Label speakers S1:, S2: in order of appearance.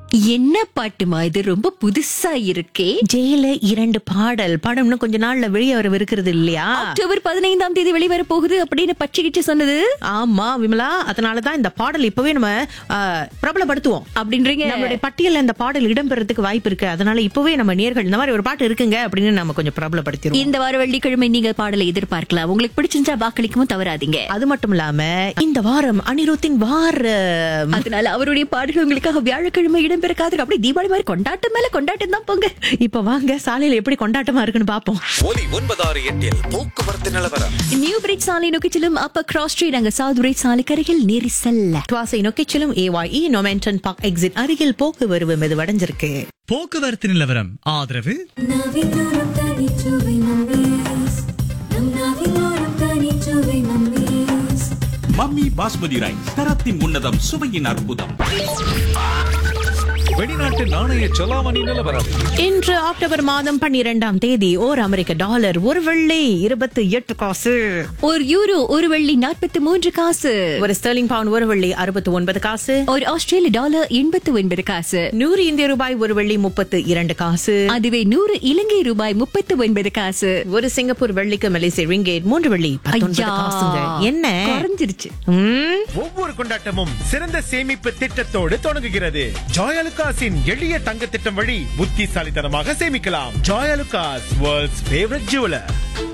S1: என்ன பாட்டுமா இது ரொம்ப புதுசா இருக்கே
S2: ஜெயில இரண்டு பாடல் படம் இன்னும் கொஞ்ச நாள்ல வெளியே வர இருக்கிறது இல்லையா
S1: அக்டோபர் பதினைந்தாம் தேதி வெளிவர போகுது அப்படின்னு பச்சைக்கிட்டு சொன்னது
S2: ஆமா விமலா அதனாலதான் இந்த பாடல் இப்பவே நம்ம ஆ, பிரபலப்படுத்துவோம்
S1: அப்படின்றீங்க
S2: நம்மளுடைய பட்டியல்ல இந்த பாடல் இடம்பெறதுக்கு வாய்ப்பு இருக்கு அதனால இப்பவே நம்ம நேர்கள் இந்த மாதிரி ஒரு பாட்டு இருக்குங்க அப்படின்னு நம்ம கொஞ்சம் பிரபலப்படுத்திடுவோம்
S1: இந்த வார வெள்ளிக்கிழமை நீங்க பாடலை எதிர்பார்க்கலாம் உங்களுக்கு பிடிச்சிருந்தா வாக்களிக்கவும் தவறாதீங்க
S2: அது மட்டும் இல்லாம இந்த வாரம் அனிருத்தின் வாரம்
S1: அதனால அவருடைய பாடல்கள் உங்களுக்காக வியாழக்கிழமை இடம்பெற காதுக்கு அப்படியே தீபாவளி மாதிரி கொண்டாட்டம் மேல கொண்டாட்டம் தான் போங்க
S2: இப்ப வாங்க சாலையில எப்படி கொண்டாட்டமா இருக்குன்னு பாப்போம்
S3: ஒலி ஒன்பதாறு எட்டில் போக்குவரத்து நிலவரம்
S1: நியூ பிரிட்ஜ் சாலை நோக்கி செல்லும் அப்ப கிராஸ் ஸ்ட்ரீட் அங்க சவுத் பிரிட்ஜ் சாலை கரையில் நெரிசல்ல
S2: துவாசை நோக்கிச்சலும் ஏவாஇ நொமெண்டன் பார்க் எக்ஸிட் அருகில் போக்குவரவு மெதுவடைஞ்சிருக்கு
S4: போக்குவரத்து நிலவரம் ஆதரவு
S5: நாவிலோரம் தனிச்சுவை மம்மீஸ் நம் நாவிலோரம் தனிச்சுவை மம்மீஸ்
S6: மம்மி பாஸ்மதி ரைஸ் தரத்தின் உன்னதம் சுவையின் அற்புதம்
S3: வெளிநாட்டு நாணய செலாவணி நிலவரம்
S2: இன்று அக்டோபர் மாதம் பன்னிரெண்டாம் தேதி ஓர் அமெரிக்க டாலர் ஒரு வெள்ளி இருபத்தி எட்டு காசு
S1: ஒரு யூரோ ஒரு வெள்ளி நாற்பத்தி மூன்று காசு
S2: ஒரு ஸ்டெர்லிங் பவுண்ட் ஒரு வெள்ளி அறுபத்தி ஒன்பது காசு
S1: ஒரு ஆஸ்திரேலிய டாலர் எண்பத்து ஒன்பது காசு
S2: நூறு இந்திய ரூபாய் ஒரு வெள்ளி முப்பத்து இரண்டு காசு
S1: அதுவே நூறு இலங்கை ரூபாய் முப்பத்து ஒன்பது காசு
S2: ஒரு சிங்கப்பூர் வெள்ளிக்கு மலேசிய ரிங்கேட் மூன்று வெள்ளி பத்தொன்பது
S1: ஐயா,
S2: காசுங்க என்ன
S1: குறைஞ்சிருச்சு
S2: ம்,
S7: ஒவ்வொரு கொண்டாட்டமும் சிறந்த சேமிப்பு திட்டத்தோடு தொடங்குகிறது ஜாயலுகாஸின் எளிய தங்க திட்டம் வழி புத்திசாலித்தனமாக சேமிக்கலாம் ஜாயலுகாஸ் வேர்ல்ட்ஸ் ஃபேவரட் ஜுவலர்